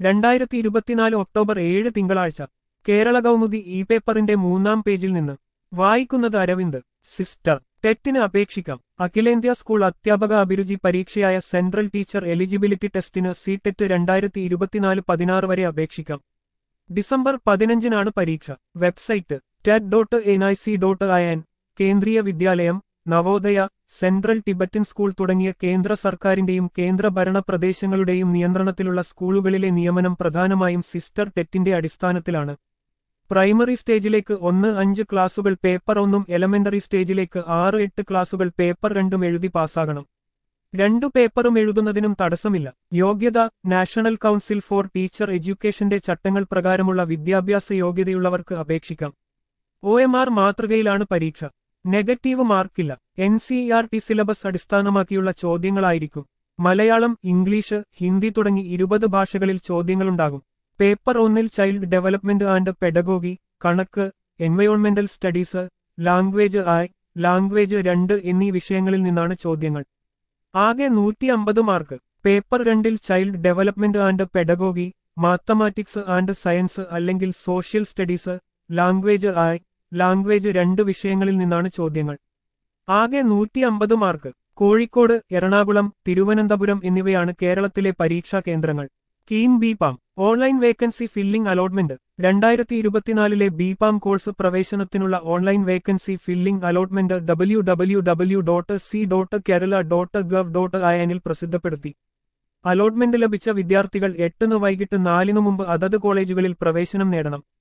രണ്ടായിരത്തി ഇരുപത്തിനാല് ഒക്ടോബർ ഏഴ് തിങ്കളാഴ്ച കേരള കൗമുദി ഇ പേപ്പറിന്റെ മൂന്നാം പേജിൽ നിന്ന് വായിക്കുന്നത് അരവിന്ദ് സിസ്റ്റർ ടെറ്റിന് അപേക്ഷിക്കാം അഖിലേന്ത്യാ സ്കൂൾ അധ്യാപക അഭിരുചി പരീക്ഷയായ സെൻട്രൽ ടീച്ചർ എലിജിബിലിറ്റി ടെസ്റ്റിന് സി ടെറ്റ് രണ്ടായിരത്തി ഇരുപത്തിനാല് പതിനാറ് വരെ അപേക്ഷിക്കാം ഡിസംബർ പതിനഞ്ചിനാണ് പരീക്ഷ website TET dot N I C dot I N Kendriya Vidyalaya Navodaya central Tibetan school തുടങ്ങിയ കേന്ദ്ര സർക്കാരിന്റെയും കേന്ദ്ര ഭരണ പ്രദേശങ്ങളുടെയും നിയന്ത്രണത്തിലുള്ള സ്കൂളുകളിലെ നിയമനം പ്രധാനമായും സിസ്റ്റർ ടെറ്റിന്റെ അടിസ്ഥാനത്തിലാണ് പ്രൈമറി സ്റ്റേജിലേക്ക് ഒന്ന് അഞ്ച് ക്ലാസുകൾ പേപ്പർ ഒന്നും എലമെന്ററി സ്റ്റേജിലേക്ക് ആറ് എട്ട് ക്ലാസുകൾ പേപ്പർ രണ്ടും എഴുതി പാസ്സാകണം രണ്ടു പേപ്പറും എഴുതുന്നതിനും തടസ്സമില്ല യോഗ്യത നാഷണൽ കൗൺസിൽ ഫോർ ടീച്ചർ എഡ്യൂക്കേഷന്റെ ചട്ടങ്ങൾ പ്രകാരമുള്ള വിദ്യാഭ്യാസ യോഗ്യതയുള്ളവർക്ക് അപേക്ഷിക്കാം ഒ എം ആർ മാതൃകയിലാണ് പരീക്ഷ നെഗറ്റീവ് മാർക്കില്ല N C R T syllabus അടിസ്ഥാനമാക്കിയുള്ള ചോദ്യങ്ങളായിരിക്കും മലയാളം ഇംഗ്ലീഷ് ഹിന്ദി തുടങ്ങി ഇരുപത് ഭാഷകളിൽ ചോദ്യങ്ങളുണ്ടാകും പേപ്പർ ഒന്നിൽ ചൈൽഡ് ഡെവലപ്മെന്റ് ആൻഡ് പെഡഗോഗി കണക്ക് എൻവയോൺമെന്റൽ സ്റ്റഡീസ് ലാംഗ്വേജ് ആയ് ലാംഗ്വേജ് രണ്ട് എന്നീ വിഷയങ്ങളിൽ നിന്നാണ് ചോദ്യങ്ങൾ ആകെ നൂറ്റി അമ്പത് മാർക്ക് പേപ്പർ രണ്ടിൽ child development and pedagogy mathematics and science അല്ലെങ്കിൽ social studies language I language രണ്ട് വിഷയങ്ങളിൽ നിന്നാണ് ചോദ്യങ്ങൾ ആകെ നൂറ്റി അമ്പത് മാർക്ക് കോഴിക്കോട് എറണാകുളം തിരുവനന്തപുരം എന്നിവയാണ് കേരളത്തിലെ പരീക്ഷാ കേന്ദ്രങ്ങൾ KEAM B Pharm online vacancy filling allotment രണ്ടായിരത്തി ഇരുപത്തിനാലിലെ ബി പാം കോഴ്സ് പ്രവേശനത്തിനുള്ള online vacancy filling allotment W W W dot C dot Kerala dot gov dot അയനിൽ പ്രസിദ്ധപ്പെടുത്തി അലോട്ട്മെന്റ് ലഭിച്ച വിദ്യാർത്ഥികൾ എട്ടിന് വൈകിട്ട് നാലിനു മുമ്പ് അതത് കോളേജുകളിൽ പ്രവേശനം നേടണം